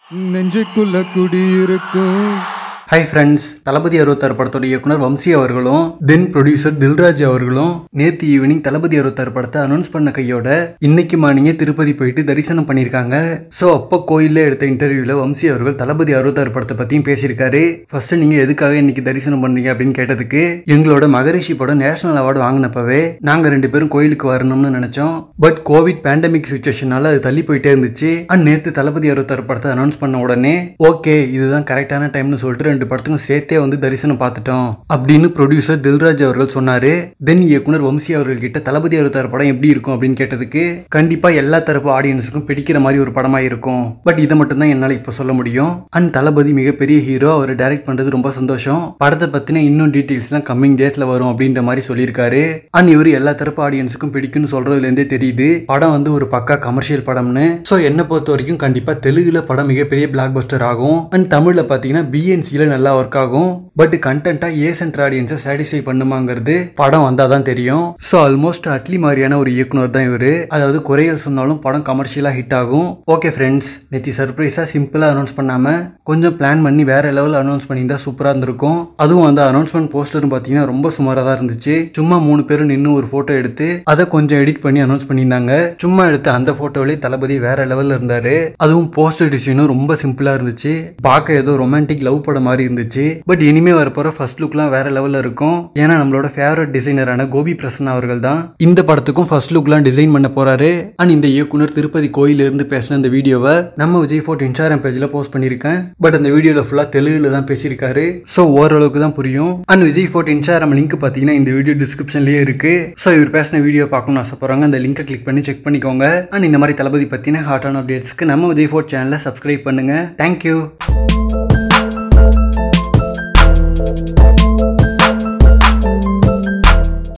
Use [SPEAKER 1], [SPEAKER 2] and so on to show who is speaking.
[SPEAKER 1] நெஞ்சுக்குள்ள குடியிருக்கும்
[SPEAKER 2] hi friends தளபதி அறுபத்தாறு படத்தோட இயக்குனர் வம்சி அவர்களும் தென் ப்ரொடியூசர் தில்ராஜ் அவர்களும் நேத்து ஈவினிங் தளபதி அறுபத்தாறு படத்தை அனௌன்ஸ் பண்ண கையோட இன்னைக்கு மார்னிங்கே திருப்பதி போயிட்டு தரிசனம் பண்ணியிருக்காங்க ஸோ அப்போ கோயிலில் எடுத்த இன்டர்வியூவில் வம்சி அவர்கள் தளபதி அறுபத்தாறு படத்தை பற்றியும் பேசியிருக்காரு ஃபர்ஸ்ட் நீங்கள் எதுக்காக இன்னைக்கு தரிசனம் பண்ணீங்க அப்படின்னு கேட்டதுக்கு எங்களோட மகரிஷி படம் நேஷனல் அவார்டு வாங்கினப்பவே நாங்கள் ரெண்டு பேரும் கோயிலுக்கு வரணும்னு நினச்சோம் பட் கோவிட் பேண்டமிக் சுச்சுவேஷனால அது தள்ளி போயிட்டே இருந்துச்சு அண்ட் நேற்று தளபதி அறுபத்தாறு படத்தை அனௌன்ஸ் பண்ண உடனே ஓகே இதுதான் கரெக்டான டைம்னு சொல்லிட்டு ரெண்டு படத்துக்கும் சேர்த்தே வந்து தரிசனம் பார்த்துட்டோம் அப்படின்னு ப்ரொடியூசர் தில்ராஜ் அவர்கள் சொன்னாரு தென் இயக்குனர் வம்சி அவர்கள் கிட்ட தளபதி அறுபத்தாறு படம் எப்படி இருக்கும் அப்படின்னு கேட்டதுக்கு கண்டிப்பா எல்லா தரப்பு ஆடியன்ஸுக்கும் பிடிக்கிற மாதிரி ஒரு படமா இருக்கும் பட் இதை மட்டும் தான் என்னால் இப்போ சொல்ல முடியும் அண்ட் தளபதி மிகப்பெரிய ஹீரோ அவர் டைரக்ட் பண்றது ரொம்ப சந்தோஷம் படத்தை பத்தின இன்னும் டீட்டெயில்ஸ்லாம் கம்மிங் டேஸ்ல வரும் அப்படின்ற மாதிரி சொல்லியிருக்காரு அண்ட் இவர் எல்லா தரப்பு ஆடியன்ஸுக்கும் பிடிக்கும்னு சொல்றதுல இருந்தே தெரியுது படம் வந்து ஒரு பக்கா கமர்ஷியல் படம்னு ஸோ என்னை பொறுத்த வரைக்கும் கண்டிப்பா தெலுங்குல படம் மிகப்பெரிய பிளாக் பஸ்டர் ஆகும் அண்ட் தமிழ்ல பாத்தீங்கன்னா பிஎன்சியில் நல்லா ஒர்க் ஆகும் பட் கண்டென்ட்டாக ஏ சென்டர் ஆடியன்ஸை சாட்டிஸ்ஃபை பண்ணுமாங்கிறது படம் வந்தால் தான் தெரியும் ஸோ ஆல்மோஸ்ட் அட்லி மாதிரியான ஒரு இயக்குனர் தான் இவர் அதாவது குறைகள் சொன்னாலும் படம் கமர்ஷியலாக ஹிட் ஆகும் ஓகே ஃப்ரெண்ட்ஸ் நேற்று சர்ப்ரைஸாக சிம்பிளாக அனௌன்ஸ் பண்ணாமல் கொஞ்சம் பிளான் பண்ணி வேற லெவலில் அனௌன்ஸ் பண்ணியிருந்தா சூப்பராக இருந்திருக்கும் அதுவும் அந்த அனௌன்ஸ்மெண்ட் போஸ்டர்னு பார்த்தீங்கன்னா ரொம்ப சுமாராக தான் இருந்துச்சு சும்மா மூணு பேரும் நின்று ஒரு ஃபோட்டோ எடுத்து அதை கொஞ்சம் எடிட் பண்ணி அனௌன்ஸ் பண்ணியிருந்தாங்க சும்மா எடுத்த அந்த ஃபோட்டோவிலே தளபதி வேற லெவலில் இருந்தார் அதுவும் போஸ்டர் டிசைனும் ரொம்ப சிம்பிளாக இருந்துச்சு பார்க்க ஏதோ ரொமான்டிக் லவ் படம் மாதிரி இருந்துச்சு பட் இனிமே வரப்போற ஃபர்ஸ்ட் லுக்லாம் வேற லெவல்ல இருக்கும் ஏன்னா நம்மளோட ஃபேவரட் டிசைனரான கோபி பிரசன்னா அவர்கள் தான் இந்த படத்துக்கும் ஃபர்ஸ்ட் லுக்லாம் டிசைன் பண்ண போறாரு அண்ட் இந்த இயக்குனர் திருப்பதி கோயில இருந்து பேசின இந்த வீடியோவை நம்ம விஜய் ஃபோர்ட் இன்ஸ்டாகிராம் பேஜ்ல போஸ்ட் பண்ணியிருக்கேன் பட் அந்த வீடியோல ஃபுல்லா தெலுங்குல தான் பேசியிருக்காரு ஸோ ஓரளவுக்கு தான் புரியும் and Vijay Fort Instagram link பார்த்தீங்கன்னா இந்த வீடியோ டிஸ்கிரிப்ஷன்லயே இருக்கு ஸோ இவர் பேசின வீடியோ பார்க்கணும்னு ஆசைப்படுறாங்க அந்த லிங்கை கிளிக் பண்ணி செக் பண்ணிக்கோங்க அண்ட் இந்த மாதிரி தளபதி பத்தின ஹாட்டான அப்டேட்ஸ்க்கு நம்ம விஜய் ஃபோர்ட் சேனலை சப்ஸ்கிரைப் பண்ணுங்க தேங்க்யூ